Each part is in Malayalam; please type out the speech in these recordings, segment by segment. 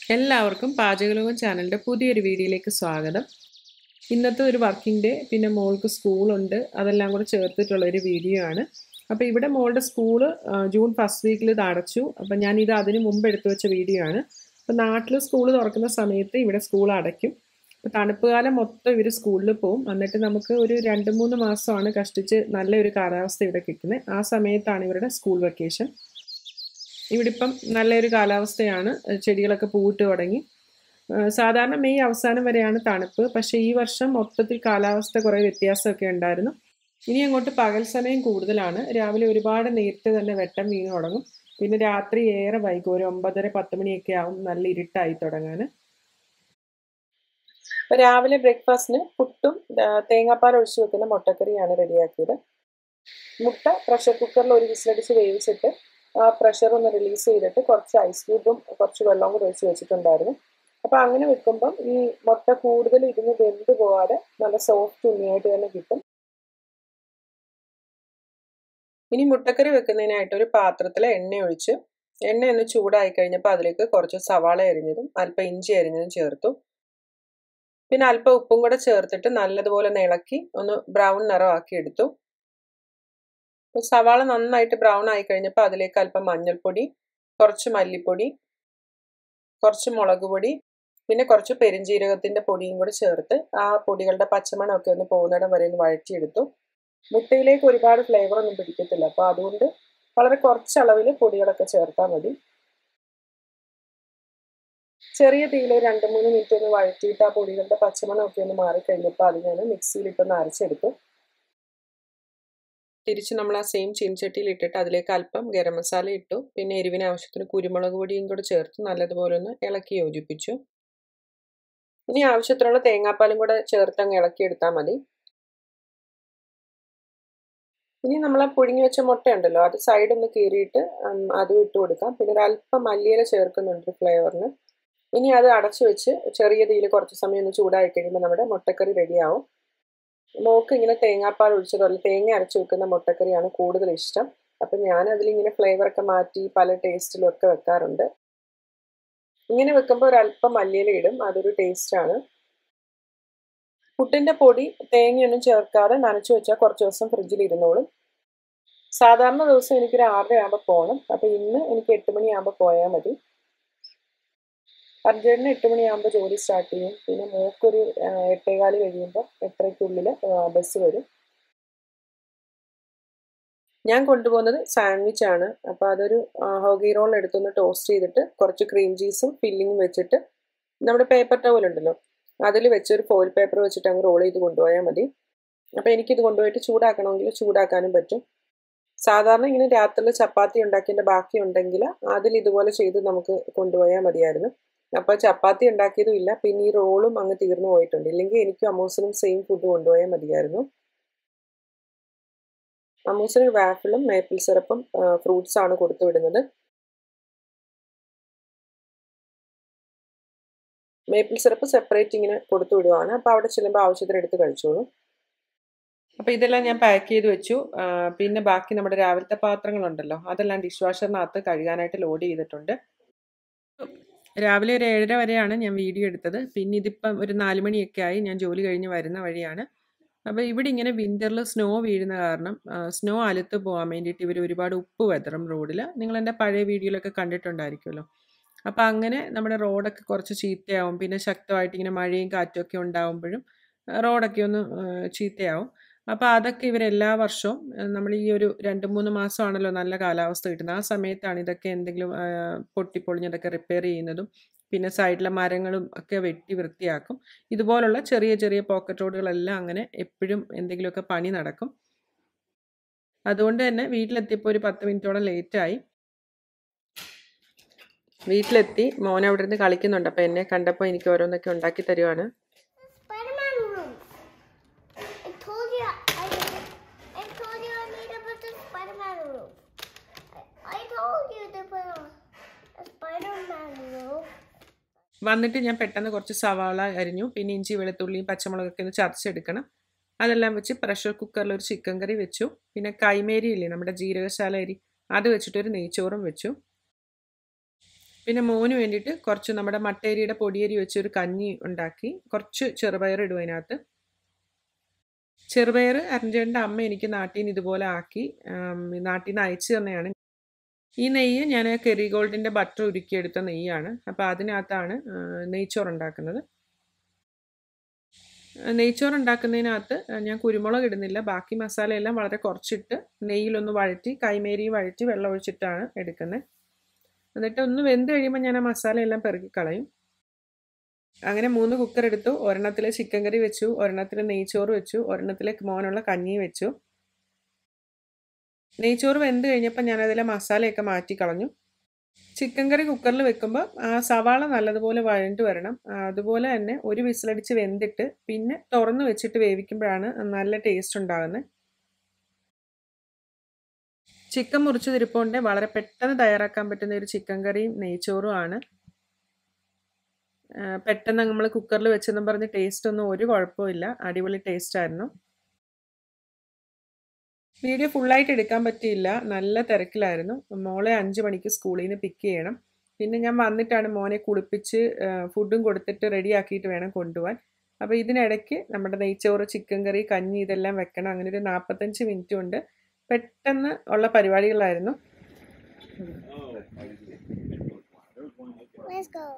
എല്ലാവർക്കും പാചകലോകം ചാനലിൻ്റെ പുതിയൊരു വീഡിയോയിലേക്ക് സ്വാഗതം ഇന്നത്തെ ഒരു വർക്കിംഗ് ഡേ പിന്നെ മോൾക്ക് സ്കൂളുണ്ട് അതെല്ലാം കൂടെ ചേർത്തിട്ടുള്ള ഒരു വീഡിയോ ആണ് അപ്പോൾ ഇവിടെ മോളുടെ സ്കൂള് ജൂൺ ഫസ്റ്റ് വീക്കിൽ ഇത് അടച്ചു അപ്പം ഞാൻ ഇത് അതിന് മുമ്പ് എടുത്തു വെച്ച വീഡിയോ ആണ് അപ്പോൾ നാട്ടിൽ സ്കൂൾ തുറക്കുന്ന സമയത്ത് ഇവിടെ സ്കൂൾ അടയ്ക്കും അപ്പോൾ തണുപ്പ് കാലം മൊത്തം ഇവർ സ്കൂളിൽ പോകും എന്നിട്ട് നമുക്ക് ഒരു രണ്ട് മൂന്ന് മാസമാണ് കഷ്ടിച്ച് നല്ലൊരു കാലാവസ്ഥ ഇവിടെ കിട്ടുന്നത് ആ സമയത്താണ് ഇവരുടെ സ്കൂൾ വെക്കേഷൻ ഇവിടെ ഇപ്പം നല്ലൊരു കാലാവസ്ഥയാണ് ചെടികളൊക്കെ പൂവിട്ട് തുടങ്ങി സാധാരണ മെയ് അവസാനം വരെയാണ് തണുപ്പ് പക്ഷേ ഈ വർഷം മൊത്തത്തിൽ കാലാവസ്ഥ കുറേ വ്യത്യാസമൊക്കെ ഉണ്ടായിരുന്നു ഇനി അങ്ങോട്ട് പകൽ സമയം കൂടുതലാണ് രാവിലെ ഒരുപാട് നേരത്തെ തന്നെ വെട്ടം വീണ് തുടങ്ങും പിന്നെ രാത്രി ഏറെ വൈകും ഒരു ഒമ്പതര പത്ത് മണിയൊക്കെ ആവും നല്ല ഇരുട്ടായി തുടങ്ങാൻ അപ്പോൾ രാവിലെ ബ്രേക്ക്ഫാസ്റ്റിന് പുട്ടും തേങ്ങാപ്പാൽ ഒഴിച്ചു വെക്കുന്ന മുട്ടക്കറിയാണ് റെഡിയാക്കിയത് മുട്ട പ്രഷർ കുക്കറിൽ ഒരു വിസിലടിച്ച് വേവിച്ചിട്ട് ആ പ്രഷർ ഒന്ന് റിലീസ് ചെയ്തിട്ട് കുറച്ച് ഐസ് ക്യൂബും കുറച്ച് വെള്ളവും കൂടി ഒഴിച്ച് വെച്ചിട്ടുണ്ടായിരുന്നു അപ്പോൾ അങ്ങനെ വെക്കുമ്പം ഈ മുട്ട കൂടുതൽ ഇരുന്ന് വെന്ത് പോവാതെ നല്ല സോഫ്റ്റ് ഉണ്ണിയായിട്ട് തന്നെ കിട്ടും ഇനി മുട്ടക്കറി വെക്കുന്നതിനായിട്ട് ഒരു പാത്രത്തിൽ എണ്ണ ഒഴിച്ച് എണ്ണ ഒന്ന് ചൂടായി കഴിഞ്ഞപ്പോൾ അതിലേക്ക് കുറച്ച് സവാള അരിഞ്ഞതും അല്പം ഇഞ്ചി അരിഞ്ഞതും ചേർത്തു പിന്നെ അല്പം ഉപ്പും കൂടെ ചേർത്തിട്ട് നല്ലതുപോലെ ഇളക്കി ഒന്ന് ബ്രൗൺ നിറമാക്കി എടുത്തു സവാള നന്നായിട്ട് ബ്രൗൺ ആയി കഴിഞ്ഞപ്പോൾ അതിലേക്ക് അല്പം മഞ്ഞൾപ്പൊടി കുറച്ച് മല്ലിപ്പൊടി കുറച്ച് മുളക് പൊടി പിന്നെ കുറച്ച് പെരിഞ്ജീരകത്തിൻ്റെ പൊടിയും കൂടി ചേർത്ത് ആ പൊടികളുടെ പച്ചമണമൊക്കെ ഒന്ന് പോകുന്നിടം വരെ ഒന്ന് വഴറ്റിയെടുത്തു മുട്ടയിലേക്ക് ഒരുപാട് ഫ്ലേവർ ഒന്നും പിടിക്കത്തില്ല അപ്പോൾ അതുകൊണ്ട് വളരെ കുറച്ച് അളവിൽ പൊടികളൊക്കെ ചേർത്താൽ മതി ചെറിയ തീയിൽ രണ്ട് മൂന്ന് മിനിറ്റ് ഒന്ന് വഴറ്റിയിട്ട് ആ പൊടികളുടെ പച്ചമണമൊക്കെ ഒന്ന് മാറിക്കഴിഞ്ഞപ്പോൾ അത് ഞാൻ മിക്സിയിലിട്ടൊന്ന് അരച്ചെടുത്തു തിരിച്ച് നമ്മൾ ആ സെയിം ചീൻചട്ടിയിൽ ഇട്ടിട്ട് അതിലേക്ക് അല്പം ഗരം മസാല ഇട്ടു പിന്നെ എരിവിന് ആവശ്യത്തിന് കുരുമുളക് പൊടിയും കൂടി ചേർത്ത് നല്ലതുപോലെ ഒന്ന് ഇളക്കി യോജിപ്പിച്ചു ഇനി ആവശ്യത്തിനുള്ള തേങ്ങാപ്പാലും കൂടെ ചേർത്ത് അങ്ങ് ഇളക്കിയെടുത്താൽ മതി ഇനി നമ്മൾ ആ പുഴുങ്ങി വെച്ച മുട്ടയുണ്ടല്ലോ അത് സൈഡ് ഒന്ന് കീറിയിട്ട് അതും ഇട്ട് കൊടുക്കാം പിന്നെ ഒരു അല്പം മല്ലിയില ചേർക്കുന്നുണ്ട് ഫ്ലേവറിന് ഇനി അത് അടച്ചു വെച്ച് ചെറിയ തീയിൽ കുറച്ച് സമയം ഒന്ന് ചൂടായി കഴിയുമ്പോൾ നമ്മുടെ മുട്ടക്കറി റെഡിയാവും മോക്ക് ഇങ്ങനെ തേങ്ങാപ്പാൽ ഒഴിച്ചതോ അല്ലെങ്കിൽ തേങ്ങ അരച്ച് വെക്കുന്ന മുട്ടക്കറിയാണ് കൂടുതൽ ഇഷ്ടം അപ്പം ഞാൻ അതിലിങ്ങനെ ഫ്ലേവറൊക്കെ മാറ്റി പല ടേസ്റ്റിലും ഒക്കെ വെക്കാറുണ്ട് ഇങ്ങനെ വെക്കുമ്പോൾ ഒരല്പം മല്ലിയില ഇടും അതൊരു ടേസ്റ്റാണ് പുട്ടിൻ്റെ പൊടി തേങ്ങയൊന്നും ചേർക്കാതെ നനച്ചു വെച്ചാൽ കുറച്ച് ദിവസം ഫ്രിഡ്ജിൽ ഇരുന്നോളും സാധാരണ ദിവസം എനിക്കൊരു ആറര ആകുമ്പോൾ പോകണം അപ്പം ഇന്ന് എനിക്ക് എട്ട് മണിയാകുമ്പോൾ പോയാൽ മതി അർജുനന് എട്ട് മണിയാകുമ്പോൾ ജോലി സ്റ്റാർട്ട് ചെയ്യും പിന്നെ മോക്കൊരു എട്ടേകാല് കഴിയുമ്പോൾ എട്ടരയ്ക്കുള്ളിൽ ബസ് വരും ഞാൻ കൊണ്ടുപോകുന്നത് സാൻഡ്വിച്ച് ആണ് അപ്പോൾ അതൊരു ഹോഗി റോൾ എടുത്തൊന്ന് ടോസ്റ്റ് ചെയ്തിട്ട് കുറച്ച് ക്രീം ചീസും ഫില്ലിങ്ങും വെച്ചിട്ട് നമ്മുടെ പേപ്പർ ടവൽ ഉണ്ടല്ലോ അതിൽ വെച്ചൊരു ഫോയിൽ പേപ്പർ വെച്ചിട്ട് അങ്ങ് റോൾ ചെയ്ത് കൊണ്ടുപോയാൽ മതി അപ്പോൾ എനിക്കിത് കൊണ്ടുപോയിട്ട് ചൂടാക്കണമെങ്കിൽ ചൂടാക്കാനും പറ്റും സാധാരണ ഇങ്ങനെ രാത്രിയിൽ ചപ്പാത്തി ഉണ്ടാക്കിയതിൻ്റെ ബാക്കി ഉണ്ടെങ്കിൽ അതിൽ ഇതുപോലെ ചെയ്ത് നമുക്ക് കൊണ്ടുപോയാൽ മതിയായിരുന്നു അപ്പോൾ ചപ്പാത്തി ഉണ്ടാക്കിയതും ഇല്ല പിന്നെ ഈ റോളും അങ്ങ് തീർന്നു പോയിട്ടുണ്ട് ഇല്ലെങ്കിൽ എനിക്കും അമ്മൂസിനും സെയിം ഫുഡ് കൊണ്ടുപോയാൽ മതിയായിരുന്നു അമ്മൂസിന് വാഫിളും മേപ്പിൾ സിറപ്പും ഫ്രൂട്ട്സ് ആണ് കൊടുത്തു വിടുന്നത് മേപ്പിൾ സിറപ്പ് സെപ്പറേറ്റ് ഇങ്ങനെ കൊടുത്തു വിടുവാണ് അപ്പോൾ അവിടെ ചെല്ലുമ്പോൾ ആവശ്യത്തിന് എടുത്ത് കഴിച്ചോളൂ അപ്പോൾ ഇതെല്ലാം ഞാൻ പാക്ക് ചെയ്ത് വെച്ചു പിന്നെ ബാക്കി നമ്മുടെ രാവിലത്തെ പാത്രങ്ങളുണ്ടല്ലോ അതെല്ലാം ഡിഷ് വാഷറിനകത്ത് കഴുകാനായിട്ട് ലോഡ് ചെയ്തിട്ടുണ്ട് രാവിലെ ഒരു ഏഴര വരെയാണ് ഞാൻ വീഡിയോ എടുത്തത് പിന്നെ ഇതിപ്പം ഒരു നാല് മണിയൊക്കെ ആയി ഞാൻ ജോലി കഴിഞ്ഞ് വരുന്ന വഴിയാണ് അപ്പോൾ ഇവിടെ ഇങ്ങനെ വിൻ്ററിൽ സ്നോ വീഴുന്ന കാരണം സ്നോ അലുത്ത് പോകാൻ വേണ്ടിയിട്ട് ഇവർ ഒരുപാട് ഉപ്പ് വെതറും റോഡിൽ നിങ്ങൾ എൻ്റെ പഴയ വീഡിയോയിലൊക്കെ കണ്ടിട്ടുണ്ടായിരിക്കുമല്ലോ അപ്പോൾ അങ്ങനെ നമ്മുടെ റോഡൊക്കെ കുറച്ച് ചീത്തയാവും പിന്നെ ശക്തമായിട്ട് ഇങ്ങനെ മഴയും കാറ്റും ഒക്കെ ഉണ്ടാകുമ്പോഴും റോഡൊക്കെ ഒന്ന് ചീത്തയാവും അപ്പോൾ അതൊക്കെ ഇവർ എല്ലാ വർഷവും നമ്മൾ ഈ ഒരു രണ്ട് മൂന്ന് മാസമാണല്ലോ നല്ല കാലാവസ്ഥ കിട്ടുന്നത് ആ സമയത്താണ് ഇതൊക്കെ എന്തെങ്കിലും പൊട്ടിപ്പൊളിഞ്ഞതൊക്കെ റിപ്പയർ ചെയ്യുന്നതും പിന്നെ സൈഡിലെ മരങ്ങളും ഒക്കെ വെട്ടി വൃത്തിയാക്കും ഇതുപോലുള്ള ചെറിയ ചെറിയ പോക്കറ്റ് റോഡുകളെല്ലാം അങ്ങനെ എപ്പോഴും എന്തെങ്കിലുമൊക്കെ പണി നടക്കും അതുകൊണ്ട് തന്നെ വീട്ടിലെത്തിയപ്പോൾ ഒരു പത്ത് മിനിറ്റോളം ലേറ്റായി വീട്ടിലെത്തി മോൻ അവിടെ ഇരുന്ന് കളിക്കുന്നുണ്ട് അപ്പോൾ എന്നെ കണ്ടപ്പോൾ എനിക്ക് ഓരോന്നൊക്കെ ഉണ്ടാക്കി തരുവാണ് Spider-Man room. I told you I, I told you I made up the Spider-Man room. I, I told you to put a, a Spider-Man room. വന്നിട്ട് ഞാൻ പെട്ടെന്ന് കുറച്ച് സവാള അരിഞ്ഞു പിന്നെ ഇഞ്ചി വെളുത്തുള്ളിയും പച്ചമുളകൊക്കെ ഒന്ന് ചതച്ചെടുക്കണം അതെല്ലാം വെച്ച് പ്രഷർ കുക്കറിൽ ഒരു ചിക്കൻ കറി വെച്ചു പിന്നെ കൈമേരി ഇല്ലേ നമ്മുടെ ജീരകശാല അരി അത് വെച്ചിട്ടൊരു നെയ്ച്ചോറും വെച്ചു പിന്നെ മോന് വേണ്ടിയിട്ട് കുറച്ച് നമ്മുടെ മട്ടേരിയുടെ പൊടിയരി വെച്ചൊരു കഞ്ഞി ഉണ്ടാക്കി കുറച്ച് ചെറുപയർ ഇടും അതിനകത്ത് ചെറുപയർ അരഞ്ചേട്ടൻ്റെ അമ്മ എനിക്ക് നാട്ടിൽ നിന്ന് ഇതുപോലെ ആക്കി നാട്ടിൽ നിന്ന് അയച്ചു തന്നെയാണ് ഈ നെയ്യ് ഞാൻ കെറി ഗോൾഡിൻ്റെ ബട്ടർ ഉരുക്കിയെടുത്ത നെയ്യാണ് അപ്പോൾ അതിനകത്താണ് നെയ്ച്ചോറ് ഉണ്ടാക്കുന്നത് നെയ്ച്ചോറ് ഉണ്ടാക്കുന്നതിനകത്ത് ഞാൻ കുരുമുളക് ഇടുന്നില്ല ബാക്കി മസാലയെല്ലാം വളരെ കുറച്ചിട്ട് നെയ്യിലൊന്ന് വഴറ്റി കൈമേരി വഴറ്റി വെള്ളം ഒഴിച്ചിട്ടാണ് എടുക്കുന്നത് എന്നിട്ട് ഒന്ന് വെന്ത് കഴിയുമ്പോൾ ഞാൻ ആ മസാലയെല്ലാം പെറുക്കി കളയും അങ്ങനെ മൂന്ന് കുക്കർ എടുത്തു ഒരെണ്ണത്തിൽ ചിക്കൻ കറി വെച്ചു ഒരെണ്ണത്തിൽ നെയ്ച്ചോറ് വെച്ചു ഒരെണ്ണത്തിൽ മോനുള്ള കഞ്ഞി വെച്ചു നെയ്ച്ചോറ് വെന്ത് കഴിഞ്ഞപ്പോൾ ഞാനതിലെ മസാലയൊക്കെ മാറ്റി കളഞ്ഞു ചിക്കൻ കറി കുക്കറിൽ വെക്കുമ്പോൾ ആ സവാള നല്ലതുപോലെ വഴണ്ട് വരണം അതുപോലെ തന്നെ ഒരു വിസിലടിച്ച് വെന്തിട്ട് പിന്നെ തുറന്ന് വെച്ചിട്ട് വേവിക്കുമ്പോഴാണ് നല്ല ടേസ്റ്റ് ഉണ്ടാകുന്നത് ചിക്കൻ മുറിച്ച് തിരുപ്പോണ്ട് വളരെ പെട്ടെന്ന് തയ്യാറാക്കാൻ പറ്റുന്ന ഒരു ചിക്കൻ കറിയും നെയ്ച്ചോറും ആണ് പെട്ടെന്ന് നമ്മൾ കുക്കറിൽ വെച്ചെന്നും പറഞ്ഞ് ടേസ്റ്റ് ഒന്നും ഒരു കുഴപ്പമില്ല അടിപൊളി ടേസ്റ്റ് ആയിരുന്നു വീഡിയോ ഫുള്ളായിട്ട് എടുക്കാൻ പറ്റിയില്ല നല്ല തിരക്കിലായിരുന്നു മോളെ അഞ്ച് മണിക്ക് സ്കൂളിൽ നിന്ന് പിക്ക് ചെയ്യണം പിന്നെ ഞാൻ വന്നിട്ടാണ് മോനെ കുളിപ്പിച്ച് ഫുഡും കൊടുത്തിട്ട് റെഡി ആക്കിയിട്ട് വേണം കൊണ്ടുപോകാൻ അപ്പോൾ ഇതിനിടയ്ക്ക് നമ്മുടെ നെയ്ച്ചോറ് ചിക്കൻ കറി കഞ്ഞി ഇതെല്ലാം വെക്കണം അങ്ങനെ ഒരു നാൽപ്പത്തഞ്ച് മിനിറ്റ് കൊണ്ട് പെട്ടെന്ന് ഉള്ള പരിപാടികളായിരുന്നു Let's go.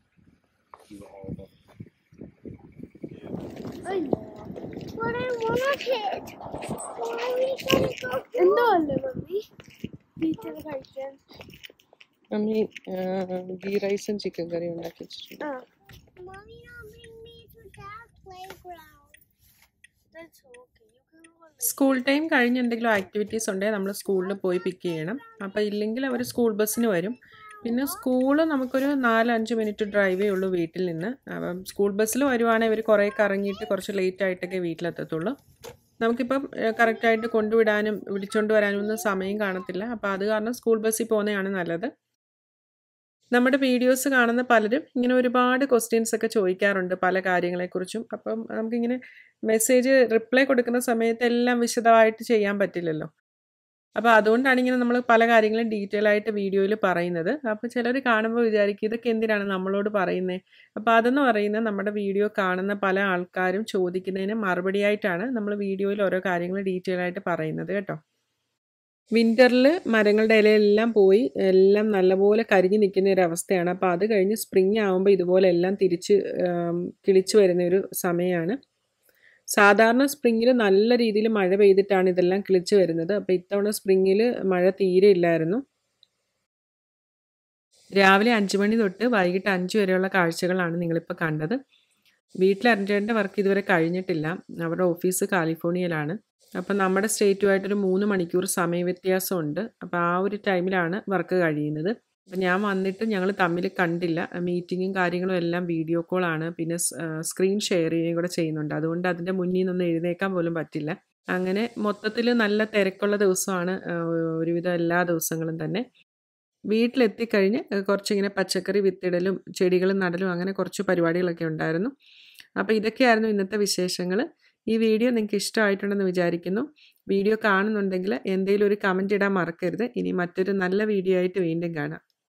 But I want it. Why we gotta go? എന്തുകൊണ്ട് മമ്മി ടീച്ചർ കഴിക്കാൻ മമ്മി ഗീ റൈസും ചിക്കൻ കറിയും ഉണ്ടാക്കി വെച്ചിട്ടുണ്ട് ആ Mommy, don't bring me to that playground. that's okay you can go like school time കഴിഞ്ഞ് എന്തെങ്കിലും ആക്ടിവിറ്റീസ് ഉണ്ടെങ്കിൽ നമ്മൾ സ്കൂളിൽ പോയി പിക്ക് ചെയ്യണം അപ്പോൾ ഇല്ലെങ്കിൽ അവർ സ്കൂൾ ബസ്സിന് വരും പിന്നെ സ്കൂൾ നമുക്കൊരു നാലഞ്ച് മിനിറ്റ് ഡ്രൈവേ ഉള്ളൂ വീട്ടിൽ നിന്ന് അപ്പം സ്കൂൾ ബസ്സിൽ വരുവാണെങ്കിൽ ഇവർ കുറേ കറങ്ങിയിട്ട് കുറച്ച് ലേറ്റ് ആയിട്ടൊക്കെ വീട്ടിലെത്തത്തുള്ളൂ നമുക്കിപ്പം കറക്റ്റായിട്ട് കൊണ്ടുവിടാനും വിളിച്ചുകൊണ്ട് വരാനും ഒന്നും സമയം കാണത്തില്ല അപ്പോൾ അത് കാരണം സ്കൂൾ ബസ്സിൽ പോകുന്നതാണ് നല്ലത് നമ്മുടെ വീഡിയോസ് കാണുന്ന പലരും ഇങ്ങനെ ഒരുപാട് ക്വസ്റ്റ്യൻസ് ഒക്കെ ചോദിക്കാറുണ്ട് പല കാര്യങ്ങളെക്കുറിച്ചും അപ്പം നമുക്കിങ്ങനെ മെസ്സേജ് റിപ്ലൈ കൊടുക്കുന്ന സമയത്ത് എല്ലാം വിശദമായിട്ട് ചെയ്യാൻ പറ്റില്ലല്ലോ അപ്പോൾ അതുകൊണ്ടാണ് ഇങ്ങനെ നമ്മൾ പല കാര്യങ്ങളും ഡീറ്റെയിൽ ആയിട്ട് വീഡിയോയിൽ പറയുന്നത് അപ്പോൾ ചിലർ കാണുമ്പോൾ വിചാരിക്കും ഇതൊക്കെ എന്തിനാണ് നമ്മളോട് പറയുന്നത് അപ്പോൾ അതെന്ന് പറയുന്നത് നമ്മുടെ വീഡിയോ കാണുന്ന പല ആൾക്കാരും ചോദിക്കുന്നതിന് മറുപടിയായിട്ടാണ് നമ്മൾ വീഡിയോയിൽ ഓരോ കാര്യങ്ങൾ ഡീറ്റെയിൽ ആയിട്ട് പറയുന്നത് കേട്ടോ വിൻ്ററിൽ മരങ്ങളുടെ ഇലയെല്ലാം പോയി എല്ലാം നല്ലപോലെ കരിഞ്ഞു നിൽക്കുന്ന ഒരു അവസ്ഥയാണ് അപ്പോൾ അത് കഴിഞ്ഞ് സ്പ്രിങ് ആകുമ്പോൾ ഇതുപോലെ എല്ലാം തിരിച്ച് കിളിച്ചു വരുന്ന ഒരു സമയമാണ് സാധാരണ സ്പ്രിങ്ങിൽ നല്ല രീതിയിൽ മഴ പെയ്തിട്ടാണ് ഇതെല്ലാം കിളിച്ചു വരുന്നത് അപ്പോൾ ഇത്തവണ സ്പ്രിങ്ങിൽ മഴ തീരെ ഇല്ലായിരുന്നു രാവിലെ അഞ്ച് മണി തൊട്ട് വൈകിട്ട് അഞ്ച് വരെയുള്ള കാഴ്ചകളാണ് നിങ്ങളിപ്പോൾ കണ്ടത് വീട്ടിൽ അരഞ്ചേട്ടൻ്റെ വർക്ക് ഇതുവരെ കഴിഞ്ഞിട്ടില്ല അവരുടെ ഓഫീസ് കാലിഫോർണിയയിലാണ് അപ്പം നമ്മുടെ സ്റ്റേറ്റുമായിട്ടൊരു മൂന്ന് മണിക്കൂർ സമയ വ്യത്യാസമുണ്ട് അപ്പോൾ ആ ഒരു ടൈമിലാണ് വർക്ക് കഴിയുന്നത് അപ്പം ഞാൻ വന്നിട്ട് ഞങ്ങൾ തമ്മിൽ കണ്ടില്ല മീറ്റിങ്ങും കാര്യങ്ങളും എല്ലാം വീഡിയോ കോളാണ് പിന്നെ സ്ക്രീൻ ഷെയർ ചെയ്യുകയും കൂടെ ചെയ്യുന്നുണ്ട് അതുകൊണ്ട് അതിൻ്റെ മുന്നിൽ നിന്നൊന്നും എഴുന്നേക്കാൻ പോലും പറ്റില്ല അങ്ങനെ മൊത്തത്തിൽ നല്ല തിരക്കുള്ള ദിവസമാണ് ഒരുവിധം എല്ലാ ദിവസങ്ങളും തന്നെ വീട്ടിലെത്തിക്കഴിഞ്ഞ് കുറച്ചിങ്ങനെ പച്ചക്കറി വിത്തിടലും ചെടികൾ നടലും അങ്ങനെ കുറച്ച് പരിപാടികളൊക്കെ ഉണ്ടായിരുന്നു അപ്പോൾ ഇതൊക്കെയായിരുന്നു ഇന്നത്തെ വിശേഷങ്ങൾ ഈ വീഡിയോ നിങ്ങൾക്ക് ഇഷ്ടമായിട്ടുണ്ടെന്ന് വിചാരിക്കുന്നു വീഡിയോ കാണുന്നുണ്ടെങ്കിൽ എന്തെങ്കിലും ഒരു കമൻറ്റ് ഇടാൻ മറക്കരുത് ഇനി മറ്റൊരു നല്ല വീഡിയോ ആയിട്ട് വീണ്ടും കാണാം